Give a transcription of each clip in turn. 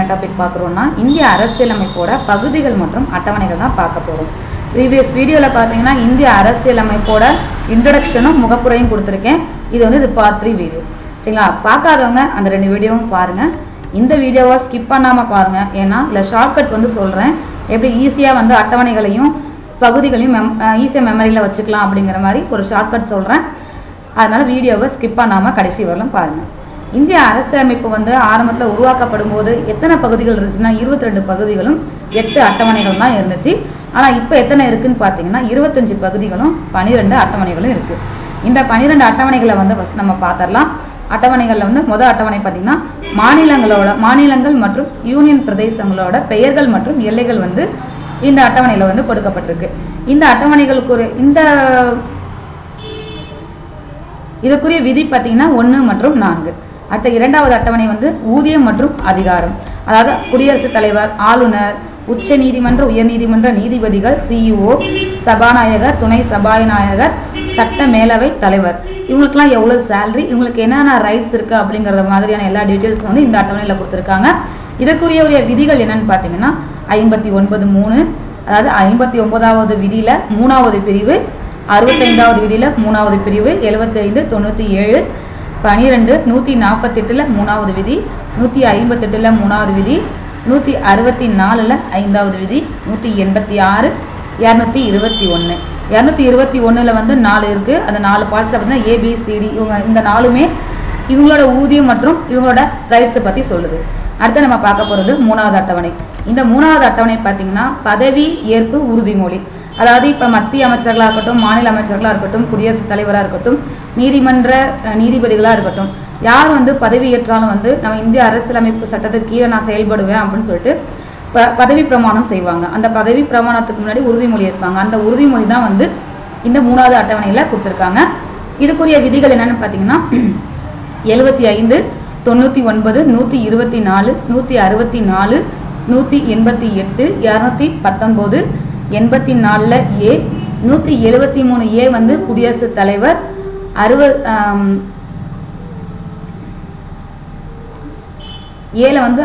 topic பார்க்குறோம்னா இந்திய அரசியலமைப்போட பகுதிகள் மற்றும் அட்டவணைகள் தான் பார்க்க போகிறோம் ப்ரீவியஸ் வீடியோவில் பார்த்தீங்கன்னா இந்திய அரசியலமைப்போட இன்ட்ரடக்ஷனும் முகப்புரையும் கொடுத்துருக்கேன் இது வந்து இது பார்ட் த்ரீ வீடியோ சரிங்களா பார்க்காதவங்க அந்த ரெண்டு வீடியோவும் பாருங்கள் இந்த வீடியோவை ஸ்கிப் பண்ணாமல் பாருங்கள் ஏன்னா இல்லை ஷார்ட்கட் வந்து சொல்கிறேன் எப்படி ஈஸியாக வந்து அட்டவணைகளையும் பகுதிகளையும் மெம் ஈஸியாக மெமரியில் வச்சுக்கலாம் அப்படிங்கிற மாதிரி ஒரு ஷார்ட்கட் சொல்கிறேன் அதனால வீடியோவை ஸ்கிப் பண்ணாமல் கடைசி வரலும் பாருங்கள் இந்திய அரசியலமைப்பு வந்து ஆரம்பத்தில் உருவாக்கப்படும் போது எத்தனை பகுதிகள் இருந்துச்சுன்னா இருபத்தி ரெண்டு பகுதிகளும் எட்டு அட்டவணைகள் தான் இருந்துச்சு ஆனால் இப்போ எத்தனை இருக்குன்னு பார்த்தீங்கன்னா இருபத்தஞ்சு பகுதிகளும் பனிரெண்டு அட்டவணைகளும் இருக்குது இந்த பனிரெண்டு அட்டவணைகளை வந்து first நம்ம பார்த்துடலாம் அட்டவணைகளில் வந்து முதல் அட்டவணை பார்த்தீங்கன்னா மாநிலங்களோட மாநிலங்கள் மற்றும் யூனியன் பிரதேசங்களோட பெயர்கள் மற்றும் எல்லைகள் வந்து இந்த அட்டவணையில் வந்து கொடுக்கப்பட்டிருக்கு இந்த அட்டவணைகளுக்கு ஒரு இந்த இதுக்குரிய விதி பார்த்தீங்கன்னா ஒன்று மற்றும் நான்கு அடுத்த இரண்டாவது அட்டவணை வந்து ஊதியம் மற்றும் அதிகாரம் அதாவது குடியரசுத் தலைவர் ஆளுநர் உச்ச நீதிமன்ற உயர்நீதிமன்ற நீதிபதிகள் சிஇஓ சபாநாயகர் துணை சபாநாயகர் சட்ட மேலவை தலைவர் இவங்களுக்குலாம் எவ்வளோ சேலரி இவங்களுக்கு என்னென்ன ரைட்ஸ் இருக்குது அப்படிங்கிற மாதிரியான எல்லா டீட்டெயில்ஸும் வந்து இந்த அட்டவணையில் கொடுத்துருக்காங்க இதற்குரிய உரிய விதிகள் என்னன்னு பார்த்தீங்கன்னா ஐம்பத்தி ஒன்பது மூணு அதாவது ஐம்பத்தி ஒன்பதாவது விதியில மூணாவது பிரிவு அறுபத்தைந்தாவது விதியில மூணாவது பிரிவு எழுபத்தி ஐந்து தொண்ணூற்றி ஏழு பனிரெண்டு நூற்றி நாற்பத்தெட்டில் மூணாவது விதி நூற்றி ஐம்பத்தெட்டில் மூணாவது விதி நூற்றி அறுபத்தி நாலில் ஐந்தாவது விதி நூற்றி எண்பத்தி ஆறு இரநூத்தி இருபத்தி ஒன்று இரநூத்தி இருபத்தி ஒன்றில் வந்து நாலு இருக்குது அந்த நாலு பார்ட்ஸில் பார்த்தீங்கன்னா ஏபிசிடி இவங்க இந்த நாலுமே இவங்களோட ஊதியம் மற்றும் இவங்களோட ரைட்ஸை பற்றி சொல்லுது அடுத்து நம்ம பார்க்க போகிறது மூணாவது அட்டவணை இந்த மூணாவது அட்டவணை பார்த்தீங்கன்னா பதவி ஏற்பு உறுதிமொழி அதாவது இப்போ மத்திய அமைச்சர்களாக இருக்கட்டும் மாநில அமைச்சர்களாக இருக்கட்டும் குடியரசுத் தலைவராக இருக்கட்டும் நீதிமன்ற அஹ், நீதிபதிகளாக இருக்கட்டும் யார் வந்து பதவி ஏற்றாலும் வந்து நம்ம இந்திய அரசியலமைப்பு சட்டத்துக்கு கீழே நான் செயல்படுவேன் அப்படின்னு சொல்லிட்டு ப- பதவி பிரமாணம் செய்வாங்க அந்த பதவி பிரமாணத்துக்கு முன்னாடி உறுதிமொழி ஏற்பாங்க அந்த உறுதிமொழி தான் வந்து இந்த மூணாவது அட்டவணையில் கொடுத்துருக்காங்க இதுக்குரிய விதிகள் என்னன்னு பார்த்தீங்கன்னா எழுபத்தி ஐந்து தொண்ணூற்றி ஒன்பது நூற்றி இருபத்தி நாலு நூற்றி அறுபத்தி நாலு நூற்றி எண்பத்தி எட்டு இரநூத்தி பத்தொன்பது எண்பத்தி நாலில் ஏ நூற்றி எழுபத்தி மூணு ஏ வந்து குடியரசுத் தலைவர் அறுபது ஏல வந்து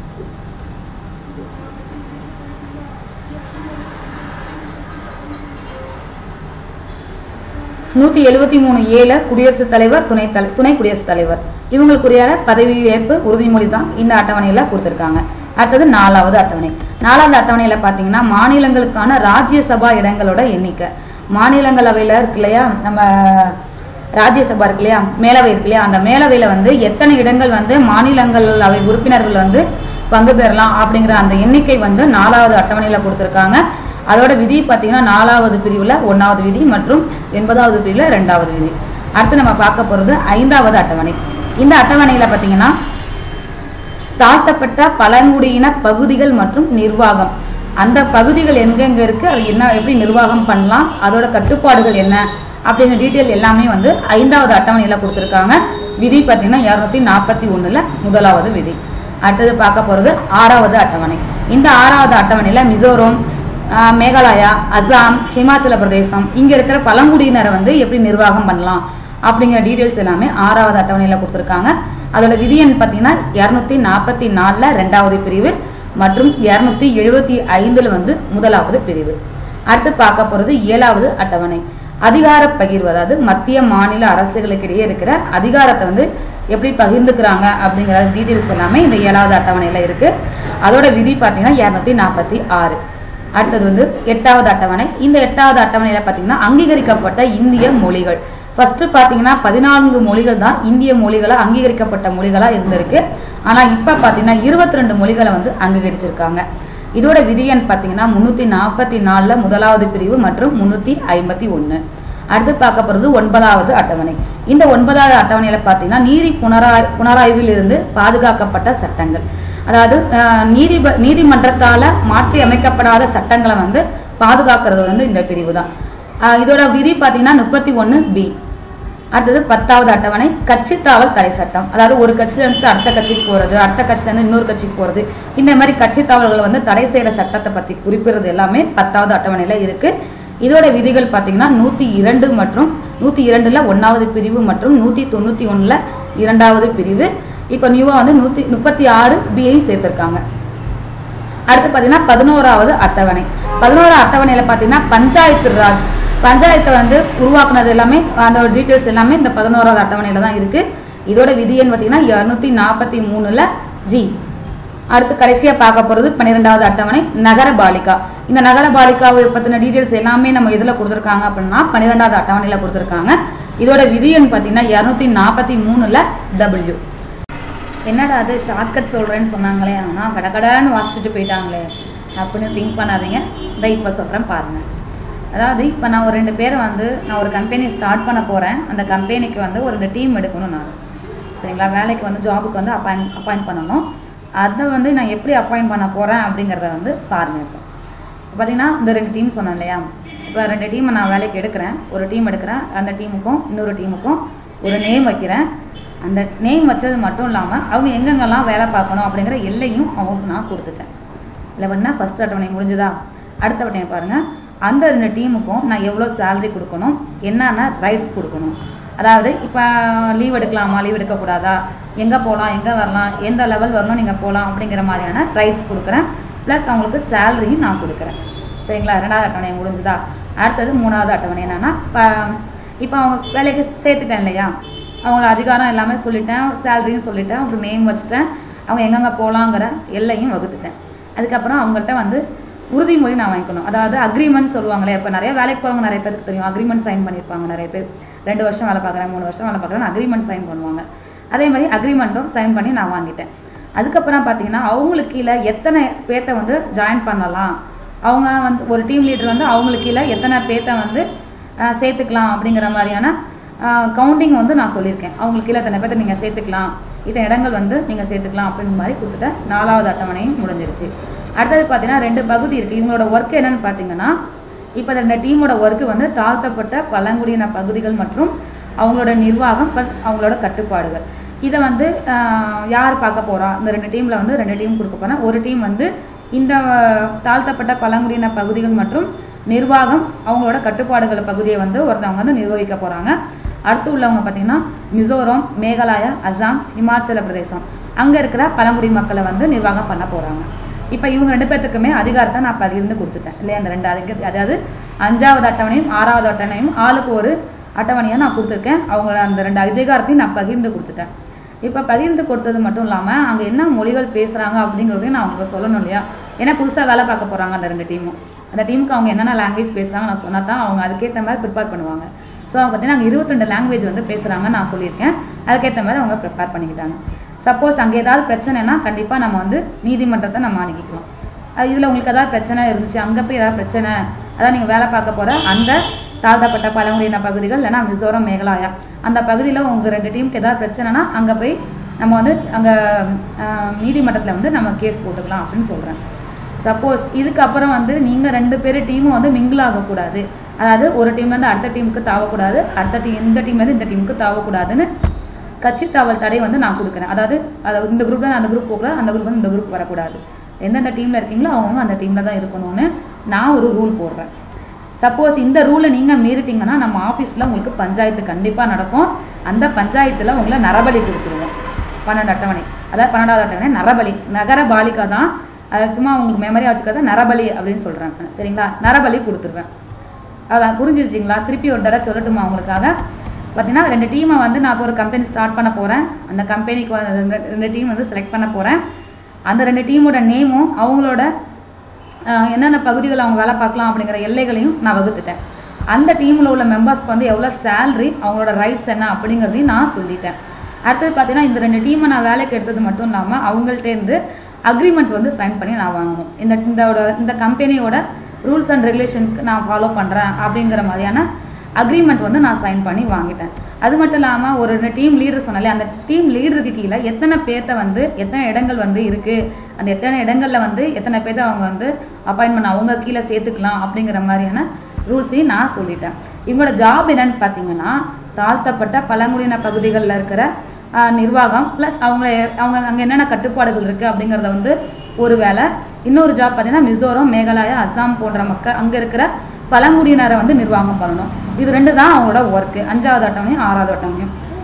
நூற்றி எழுபத்தி மூணு ஏல குடியரசுத் தலைவர் துணை தலை துணை குடியரசுத் தலைவர் இவங்களுக்குரிய பதவி ஏற்பு உறுதிமொழி தான் இந்த அட்டவணையில் கொடுத்துருக்காங்க அடுத்தது நாலாவது அட்டவணை நாலாவது அட்டவணையில் பார்த்தீங்கன்னா மாநிலங்களுக்கான ராஜ்யசபா இடங்களோட எண்ணிக்கை மாநிலங்களவையில் இருக்கு இல்லையா நம்ம ராஜ்யசபா இருக்கு இல்லையா மேலவை இருக்கு இல்லையா அந்த மேலவையில் வந்து எத்தனை இடங்கள் வந்து மாநிலங்களவை உறுப்பினர்கள் வந்து பங்கு பெறலாம் அப்படிங்கிற அந்த எண்ணிக்கை வந்து நாலாவது அட்டவணையில் கொடுத்துருக்காங்க அதோட விதி பார்த்தீங்கன்னா நாலாவது பிரிவில் ஒன்றாவது விதி மற்றும் எண்பதாவது பிரிவில் ரெண்டாவது விதி அடுத்து நம்ம பார்க்க போகிறது ஐந்தாவது அட்டவணை இந்த அட்டவணையில் பார்த்தீங்கன்னா தாழ்த்தப்பட்ட பழங்குடியின பகுதிகள் மற்றும் நிர்வாகம் அந்த பகுதிகள் எங்கெங்க இருக்கு அது என்ன எப்படி நிர்வாகம் பண்ணலாம் அதோட கட்டுப்பாடுகள் என்ன அப்படிங்கிற டீட்டெயில் எல்லாமே வந்து ஐந்தாவது அட்டவணையில் கொடுத்துருக்காங்க விதி பார்த்தீங்கன்னா இரநூத்தி நாற்பத்தி ஒன்றில் முதலாவது விதி அடுத்தது பார்க்க போகிறது ஆறாவது அட்டவணை இந்த ஆறாவது அட்டவணையில் மிசோரம் ஆஹ், மேகாலயா அஸ்ஸாம் ஹிமாச்சல பிரதேசம் இங்கே இருக்கிற பழங்குடியினரை வந்து எப்படி நிர்வாகம் பண்ணலாம் அப்படிங்கிற டீட்டெயில்ஸ் எல்லாமே ஆறாவது அட்டவணையில் கொடுத்துருக்காங்க அதோட விதி எண் பார்த்தீங்கன்னா இரநூத்தி நாற்பத்தி நாலில் ரெண்டாவது பிரிவு மற்றும் இரநூத்தி எழுபத்தி ஐந்தில் வந்து முதலாவது பிரிவு அடுத்து பார்க்க போகிறது ஏழாவது அட்டவணை அதிகார பகிர்வு அதாவது மத்திய மாநில அரசுகளுக்கிடையே இருக்கிற அதிகாரத்தை வந்து எப்படி பகிர்ந்துக்கிறாங்க அப்படிங்கிற டீட்டெயில்ஸ் எல்லாமே இந்த ஏழாவது அட்டவணையில் இருக்கு அதோட விதி பார்த்தீங்கன்னா இரநூத்தி நாற்பத்தி ஆறு அடுத்தது வந்து எட்டாவது அட்டவணை இந்த எட்டாவது அட்டவணையில் பார்த்தீங்கன்னா அங்கீகரிக்கப்பட்ட இந்திய மொழிகள் ஃபர்ஸ்ட் பார்த்தீங்கன்னா பதினான்கு மொழிகள் தான் இந்திய மொழிகளாக அங்கீகரிக்கப்பட்ட மொழிகளாக இருந்திருக்கு ஆனால் இப்போ பார்த்தீங்கன்னா இருபத்தி ரெண்டு மொழிகளை வந்து அங்கீகரிச்சிருக்காங்க இதோட விதி எண் பார்த்தீங்கன்னா முந்நூற்றி நாற்பத்தி நாலில் முதலாவது பிரிவு மற்றும் முந்நூற்றி ஐம்பத்தி ஒன்று அடுத்து பார்க்க போகிறது ஒன்பதாவது அட்டவணை இந்த ஒன்பதாவது அட்டவணையில் பார்த்தீங்கன்னா நீதி புனராய் புனராய்வில் இருந்து பாதுகாக்கப்பட்ட சட்டங்கள் அதாவது அஹ், நீதிப நீதிமன்றத்தால் மாற்றி அமைக்கப்படாத சட்டங்களை வந்து பாதுகாக்கிறது வந்து இந்த பிரிவு தான் அஹ், இதோட விதி பார்த்தீங்கன்னா முப்பத்தி ஒன்று பி அடுத்தது பத்தாவது அட்டவணை கட்சி தாவல் தடை சட்டம் அதாவது ஒரு கட்சியில இருந்து அடுத்த கட்சிக்கு போறது அடுத்த கட்சியில இருந்து இன்னொரு கட்சிக்கு போறது இந்த மாதிரி கட்சி தாவல்களை வந்து தடை செய்யற சட்டத்தை பத்தி குறிப்பிடுறது எல்லாமே பத்தாவது அட்டவணையில இருக்கு இதோட விதிகள் பார்த்தீங்கன்னா நூத்தி இரண்டு மற்றும் நூத்தி இரண்டுல ஒன்னாவது பிரிவு மற்றும் நூத்தி தொண்ணூத்தி ஒண்ணுல இரண்டாவது பிரிவு இப்போ நியூவாக வந்து நூற்றி முப்பத்தி ஆறு பிஐ சேர்த்துருக்காங்க அடுத்து பார்த்தீங்கன்னா பதினோராவது அட்டவணை பதினோரா அட்டவணையில் பார்த்தீங்கன்னா பஞ்சாயத்து ராஜ் பஞ்சாயத்தை வந்து உருவாக்குனது எல்லாமே அந்த டீட்டெயில்ஸ் எல்லாமே இந்த பதினோராவது அட்டவணையில் தான் இருக்கு இதோட விதியன் பார்த்தீங்கன்னா இரநூத்தி நாற்பத்தி மூணுல ஜி அடுத்து கடைசியா பார்க்க போறது பன்னிரெண்டாவது அட்டவணை நகர பாலிகா இந்த நகர பாலிகாவை பத்தின டீடைல்ஸ் எல்லாமே நம்ம எதுல கொடுத்துருக்காங்க அப்படின்னா பன்னிரெண்டாவது அட்டவணையில கொடுத்துருக்காங்க இதோட விதியன் பார்த்தீங்கன்னா இரநூத்தி நாற்பத்தி மூணுல டபிள்யூ என்னடா அது ஷார்ட்கட் சொல்கிறேன்னு சொன்னாங்களே ஆனால் கடகடான்னு வாசிச்சுட்டு போயிட்டாங்களே அப்படின்னு திங்க் பண்ணாதீங்க இதை இப்போ சொல்கிறேன் பாருங்கள் அதாவது இப்போ நான் ஒரு ரெண்டு பேரை வந்து நான் ஒரு கம்பெனி ஸ்டார்ட் பண்ண போகிறேன் அந்த கம்பெனிக்கு வந்து ஒரு ரெண்டு டீம் எடுக்கணும் நான் சரிங்களா வேலைக்கு வந்து ஜாபுக்கு வந்து அப்பாயின் அப்பாயிண்ட் பண்ணணும் அதை வந்து நான் எப்படி அப்பாயிண்ட் பண்ண போகிறேன் அப்படிங்கிறத வந்து பாருங்கள் இப்போ பார்த்தீங்கன்னா இந்த ரெண்டு டீம் சொன்னேன் இல்லையா இப்போ ரெண்டு டீமை நான் வேலைக்கு எடுக்கிறேன் ஒரு டீம் எடுக்கிறேன் அந்த டீமுக்கும் இன்னொரு டீமுக்கும் ஒரு நேம் வைக்கிறேன் அந்த நேம் வச்சது மட்டும் இல்லாமல் அவங்க எங்கெங்கெல்லாம் வேலை பார்க்கணும் அப்படிங்கிற எல்லையும் அவங்களுக்கு நான் கொடுத்துட்டேன் இல்லை வந்து ஃபஸ்ட் அட்டவணை முடிஞ்சுதா அடுத்த அட்டவணை பாருங்கள் அந்த ரெண்டு டீமுக்கும் நான் எவ்வளோ சேலரி கொடுக்கணும் என்னென்ன ரைட்ஸ் கொடுக்கணும் அதாவது இப்போ லீவ் எடுக்கலாமா லீவ் எடுக்கக்கூடாதா எங்கே போகலாம் எங்கே வரலாம் எந்த லெவல் வரணும் நீங்கள் போகலாம் அப்படிங்கிற மாதிரியான ரைட்ஸ் கொடுக்குறேன் ப்ளஸ் அவங்களுக்கு சேலரியும் நான் கொடுக்குறேன் சரிங்களா ரெண்டாவது அட்டவணை முடிஞ்சுதா அடுத்தது மூணாவது அட்டவணை என்னன்னா இப்போ இப்போ அவங்க வேலைக்கு சேர்த்துட்டேன் இல்லையா அவங்கள அதிகாரம் எல்லாமே சொல்லிட்டேன் சேலரியும் சொல்லிட்டேன் அவங்க நேம் வச்சுட்டேன் அவங்க எங்கெங்கே போகலாங்கிற எல்லையும் வகுத்துட்டேன் அதுக்கப்புறம் அவங்கள்ட்ட வந்து உறுதிமொழி நான் வாங்கிக்கணும் அதாவது அக்ரிமெண்ட் சொல்லுவாங்களே இப்போ நிறைய வேலைக்கு போகிறவங்க நிறைய பேருக்கு தெரியும் அக்ரிமெண்ட் சைன் பண்ணியிருப்பாங்க நிறைய பேர் ரெண்டு வருஷம் வேலை பார்க்குறேன் மூணு வருஷம் வேலை பார்க்குறேன் அக்ரிமெண்ட் சைன் பண்ணுவாங்க அதே மாதிரி அக்ரிமெண்ட்டும் சைன் பண்ணி நான் வாங்கிட்டேன் அதுக்கப்புறம் பார்த்தீங்கன்னா அவங்களுக்கு கீழே எத்தனை பேர்த்த வந்து ஜாயின் பண்ணலாம் அவங்க வந்து ஒரு டீம் லீடர் வந்து அவங்களுக்கு கீழே எத்தனை பேர்த்த வந்து ஆஹ், சேர்த்துக்கலாம் அப்படிங்கிற மாதிரியான கவுண்டிங் வந்து நான் சொல்லியிருக்கேன் அவங்களுக்கு கீழே எத்தனை பேர்த்த நீங்கள் சேர்த்துக்கலாம் இத்தனை இடங்கள் வந்து நீங்கள் சேர்த்துக்கலாம் அப்படின்னு மாதிரி கொடுத்துட்டேன் நாலாவது அட்டவணையும் முடிஞ்சிருச்சு அடுத்தது பார்த்தீங்கன்னா ரெண்டு பகுதி இருக்குது இவங்களோட ஒர்க் என்னன்னு பார்த்தீங்கன்னா இப்போ இந்த டீமோட ஒர்க்கு வந்து தாழ்த்தப்பட்ட பழங்குடியின பகுதிகள் மற்றும் அவங்களோட நிர்வாகம் பட் அவங்களோட கட்டுப்பாடுகள் இதை வந்து ஆஹ், யார் பார்க்க போறா இந்த ரெண்டு டீம்ல வந்து ரெண்டு டீம் கொடுக்க போறேன் ஒரு டீம் வந்து இந்த தாழ்த்தப்பட்ட பழங்குடியின பகுதிகள் மற்றும் நிர்வாகம் அவங்களோட கட்டுப்பாடுகள் பகுதியை வந்து ஒருத்தவங்க வந்து நிர்வகிக்க போறாங்க அடுத்து உள்ளவங்க பார்த்தீங்கன்னா மிசோரம் மேகாலயா அசாம் இமாச்சல பிரதேசம் அங்க இருக்கிற பழங்குடி மக்களை வந்து நிர்வாகம் பண்ண போறாங்க இப்போ இவங்க ரெண்டு பேர்த்துக்குமே அதிகாரத்தை நான் பகிர்ந்து கொடுத்துட்டேன் இல்லையா அந்த ரெண்டு அதிக அதாவது அஞ்சாவது அட்டவணையும் ஆறாவது அட்டவணையும் ஆளுக்கு ஒரு அட்டவணையை நான் கொடுத்துருக்கேன் அவங்கள அந்த ரெண்டு அதிகாரத்தையும் நான் பகிர்ந்து கொடுத்துட்டேன் இப்போ பகிர்ந்து கொடுத்தது மட்டும் இல்லாமல் அங்கே என்ன மொழிகள் பேசுகிறாங்க அப்படிங்கிறதையும் நான் அவங்களுக்கு சொல்லணும் இல்லையா ஏன்னா புதுசாக வேலை பார்க்க போகிறாங்க அந்த ரெண்டு டீமும் அந்த டீமுக்கு அவங்க என்னென்ன லாங்குவேஜ் பேசுகிறாங்க நான் சொன்னா தான் அவங்க அதுக்கேற்ற மாதிரி ப்ரிப்பேர் பண்ணுவாங்க ஸோ அவங்க பார்த்தீங்கன்னா அங்கே இருபத்தெண்டு லாங்குவேஜ் வந்து பேசுகிறாங்க நான் சொல்லியிருக்கேன் அதுக்கேற்ற மாதிரி அவங்க ப்ரிப்பேர் பண்ணிக்கிட்டாங்க சப்போஸ் அங்கே ஏதாவது பிரச்சனைனா கண்டிப்பாக நம்ம வந்து நீதிமன்றத்தை நம்ம அணுகிக்கலாம் அது இதில் உங்களுக்கு ஏதாவது பிரச்சனை இருந்துச்சு அங்கே போய் ஏதாவது பிரச்சனை அதாவது நீங்கள் வேலை பார்க்க போகிற அந்த தாழ்த்தப்பட்ட பழங்குடியின பகுதிகள் இல்லைன்னா மிசோரம் மேகாலயா அந்த பகுதியில் உங்கள் ரெண்டு டீமுக்கு ஏதாவது பிரச்சனைனா அங்கே போய் நம்ம வந்து அங்கே நீதிமன்றத்தில் வந்து நம்ம கேஸ் போட்டுக்கலாம் அப்படின்னு சொல்கிறேன் சப்போஸ் இதுக்கப்புறம் வந்து நீங்கள் ரெண்டு பேர் டீமும் வந்து மிங்கிள் ஆகக்கூடாது அதாவது ஒரு டீம்லேருந்து அடுத்த டீமுக்கு தாவக்கூடாது அடுத்த டீம் இந்த டீம்லேருந்து இந்த டீமுக்கு தாவக்கூடாதுன்னு கட்சி தாவல் தடை வந்து நான் கொடுக்குறேன் அதாவது அதாவது இந்த குரூப்ல அந்த குரூப் போகக்கூடாது அந்த குரூப் வந்து இந்த குரூப் வரக்கூடாது எந்தெந்த டீம்ல இருக்கீங்களோ அவங்கவுங்க அந்த டீம்ல தான் இருக்கணும்னு நான் ஒரு ரூல் போடுறேன் சப்போஸ் இந்த ரூலை நீங்க மீறிட்டீங்கன்னா நம்ம ஆஃபீஸ்ல உங்களுக்கு பஞ்சாயத்து கண்டிப்பா நடக்கும் அந்த பஞ்சாயத்துல உங்களை நரபலி கொடுத்துருவோம் பன்னெண்டு அட்டவணை அதாவது பன்னெண்டாவது அட்டவணை நரபலி நகர பாலிகா தான் அதை சும்மா உங்களுக்கு மெமரியா வச்சுக்கிறத நரபலி அப்படின்னு சொல்றாங்க சரிங்களா நரபலி கொடுத்துருவேன் அதான் புரிஞ்சிருச்சிங்களா திருப்பி ஒரு தடவை சொல்லட்டுமா உங்களுக்காக பார்த்தீங்கன்னா ரெண்டு டீமை வந்து நான் இப்போ ஒரு கம்பெனி ஸ்டார்ட் பண்ண போகிறேன் அந்த கம்பெனிக்கு வந்து ரெண்டு- ரெண்டு டீம் வந்து செலக்ட் பண்ண போகிறேன் அந்த ரெண்டு டீமோட நேமும் அவங்களோட ஆஹ், என்னென்ன பகுதிகள் அவங்க வேலை பார்க்கலாம் அப்படிங்கிற எல்லைகளையும் நான் வகுத்துட்டேன் அந்த டீமில் உள்ள மெம்பர்ஸ்க்கு வந்து எவ்வளோ சேலரி அவங்களோட ரைட்ஸ் என்ன அப்படிங்கிறதையும் நான் சொல்லிட்டேன் அடுத்தது பார்த்தீங்கன்னா இந்த ரெண்டு டீமை நான் வேலைக்கு எடுத்தது மட்டும் இல்லாமல் அவங்கள்ட்டேருந்து அக்ரிமெண்ட் வந்து சைன் பண்ணி நான் வாங்கணும் இந்த இந்தோட இந்த கம்பெனியோட ரூல்ஸ் அண்ட் ரெகுலேஷனுக்கு நான் ஃபாலோ பண்ணுறேன் அப்படிங்கிற மாதிரியான அக்ரிமெண்ட் வந்து நான் சைன் பண்ணி வாங்கிட்டேன் அது மட்டும் இல்லாமல் ஒரு டீம் லீடர் சொன்னாலே அந்த டீம் லீடருக்கு கீழே எத்தனை பேர்த்த வந்து எத்தனை இடங்கள் வந்து இருக்குது அந்த எத்தனை இடங்கள்ல வந்து எத்தனை பேர்த்த அவங்க வந்து அப்பாயின்மெண்ட் அவங்க கீழே சேர்த்துக்கலாம் அப்படிங்கிற மாதிரியான ரூல்ஸையும் நான் சொல்லிட்டேன் இவங்களோட ஜாப் என்னன்னு பார்த்தீங்கன்னா தாழ்த்தப்பட்ட பழங்குடியின பகுதிகளில் இருக்கிற ஆஹ், நிர்வாகம் ப்ளஸ் அவங்க அவங்க அங்கே என்னென்ன கட்டுப்பாடுகள் இருக்குது அப்படிங்கிறத வந்து ஒரு வேலை இன்னொரு ஜாப் பார்த்தீங்கன்னா மிசோரம் மேகாலயா அஸ்ஸாம் போன்ற மக்கள் அங்கே இருக்கிற பழங்குடியினரை வந்து நிர்வாகம் பண்ணணும் இது ரெண்டு தான் அவங்களோட ஒர்க்கு அஞ்சாவது அட்டவணையும் ஆறாவது அட்டவணையும்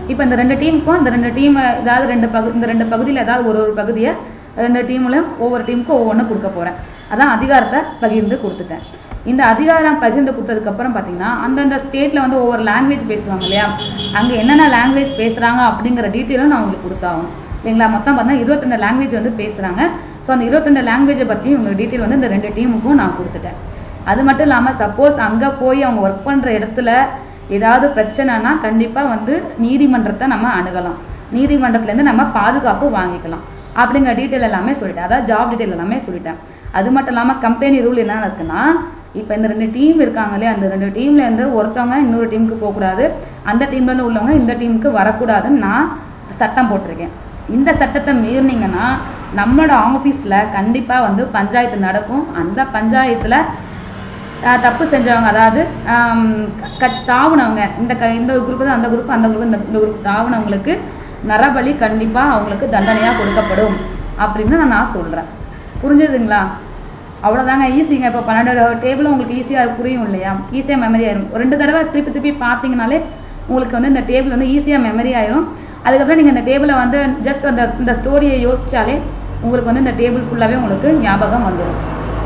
இப்போ இந்த ரெண்டு டீமுக்கும் இந்த ரெண்டு டீம் ஏதாவது ரெண்டு பகு இந்த ரெண்டு பகுதியில் ஏதாவது ஒரு ஒரு பகுதியை ரெண்டு டீம்லையும் ஒவ்வொரு டீமுக்கும் ஒவ்வொன்று கொடுக்க போகிறேன் அதான் அதிகாரத்தை பகிர்ந்து கொடுத்துட்டேன் இந்த அதிகாரம் பகிர்ந்து கொடுத்ததுக்கப்புறம் பார்த்தீங்கன்னா அந்தந்த ஸ்டேட்டில் வந்து ஒவ்வொரு லாங்குவேஜ் பேசுவாங்க இல்லையா அங்கே என்னென்ன லாங்குவேஜ் பேசுகிறாங்க அப்படிங்கிற டீட்டெயிலும் நான் உங்களுக்கு கொடுத்தாகும் இல்லைங்களா மொத்தம் பார்த்தீங்கன்னா இருபத்தெண்டு லாங்குவேஜ் வந்து பேசுகிறாங்க ஸோ அந்த இருபத்தெண்டு லாங்குவேஜை பற்றி உங்களுக்கு டீட்டெயில் வந்து இந்த ரெண்டு டீமுக்கும் நான் கொடுத்துட்டேன் அது மட்டும் இல்லாமல் சப்போஸ் அங்கே போய் அவங்க ஒர்க் பண்ணுற இடத்துல ஏதாவது பிரச்சனைனா கண்டிப்பாக வந்து நீதிமன்றத்தை நம்ம அணுகலாம் நீதிமன்றத்துலேருந்து நம்ம பாதுகாப்பு வாங்கிக்கலாம் அப்படிங்கிற டீட்டெயில் எல்லாமே சொல்லிட்டேன் அதாவது ஜாப் டீட்டெயில் எல்லாமே சொல்லிட்டேன் அது மட்டும் இல்லாமல் கம்பெனி ரூல் என்ன இருக்குன்னா இப்போ இந்த ரெண்டு டீம் இருக்காங்களே அந்த ரெண்டு டீம்ல இருந்து ஒருத்தவங்க இன்னொரு டீமுக்கு போகக்கூடாது அந்த டீம்ல இருந்து உள்ளவங்க இந்த டீமுக்கு வரக்கூடாதுன்னு நான் சட்டம் போட்டிருக்கேன் இந்த சட்டத்தை மீறினீங்கன்னா நம்மளோட ஆஃபீஸில் கண்டிப்பாக வந்து பஞ்சாயத்து நடக்கும் அந்த பஞ்சாயத்தில் ஆஹ் தப்பு செஞ்சவங்க அதாவது ஆம், க- தாவுனவங்க இந்த க இந்த குரூப் அந்த குரூப் அந்த குரூப் இந்த குரூப் தாவுனவங்களுக்கு நரபலி கண்டிப்பாக அவங்களுக்கு தண்டனையாக கொடுக்கப்படும் அப்படின்னு நான் நான் சொல்கிறேன் புரிஞ்சுதுங்களா அவ்வளோதாங்க ஈஸிங்க இப்போ பன்னெண்டு டேபிளும் உங்களுக்கு ஈஸியாக புரியும் இல்லையா ஈஸியாக மெமரி ஆயிரும் ஒரு ரெண்டு தடவை திருப்பி திருப்பி பார்த்தீங்கனாலே உங்களுக்கு வந்து இந்த டேபிள் வந்து ஈஸியாக மெமரி ஆயிரும் அதுக்கப்புறம் நீங்கள் இந்த டேபிளை வந்து ஜஸ்ட் அந்த இந்த ஸ்டோரியை யோசிச்சாலே உங்களுக்கு வந்து இந்த டேபிள் ஃபுல்லாகவே உங்களுக்கு ஞாபகம் வந்துடும்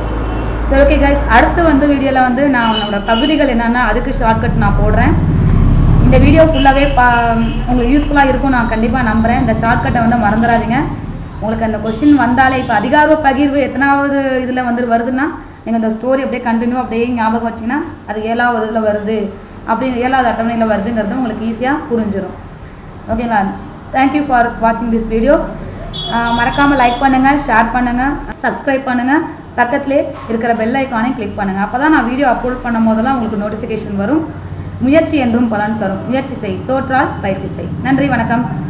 சரி ஓகே கைஸ் அடுத்து வந்து வீடியோவில் வந்து நான் உன்னோட பகுதிகள் என்னென்னா அதுக்கு ஷார்ட்கட் நான் போடுறேன் இந்த வீடியோ ஃபுல்லாகவே பா உங்களுக்கு யூஸ்ஃபுல்லாக இருக்கும் நான் கண்டிப்பாக நம்புகிறேன் இந்த ஷார்ட்கட்டை வந்து மறந்துடாதீங்க உங்களுக்கு அந்த கொஷின் வந்தாலே இப்போ அதிகார பகிர்வு எத்தனாவது இதில் வந்து வருதுன்னா நீங்கள் இந்த ஸ்டோரி அப்படியே கண்டினியூ அப்படியே ஞாபகம் வச்சிங்கன்னா அது ஏழாவது இதில் வருது அப்படின்னு ஏழாவது அட்டவணையில் வருதுங்கிறது உங்களுக்கு ஈஸியாக புரிஞ்சிடும் ஓகேங்களா தேங்க்யூ ஃபார் வாட்சிங் திஸ் வீடியோ மறக்காமல் லைக் பண்ணுங்கள் ஷேர் பண்ணுங்கள் சப்ஸ்கிரைப் பண்ணுங்கள் பக்கத்திலே இருக்கிற பெல் ஐக்கானை கிளிக் பண்ணுங்கள் அப்போ தான் நான் வீடியோ அப்லோட் பண்ணும் போதெல்லாம் உங்களுக்கு நோட்டிஃபிகேஷன் வரும் முயற்சி என்றும் பலன் தரும் முயற்சி செய் தோற்றால் பயிற்சி செய் நன்றி வணக்கம்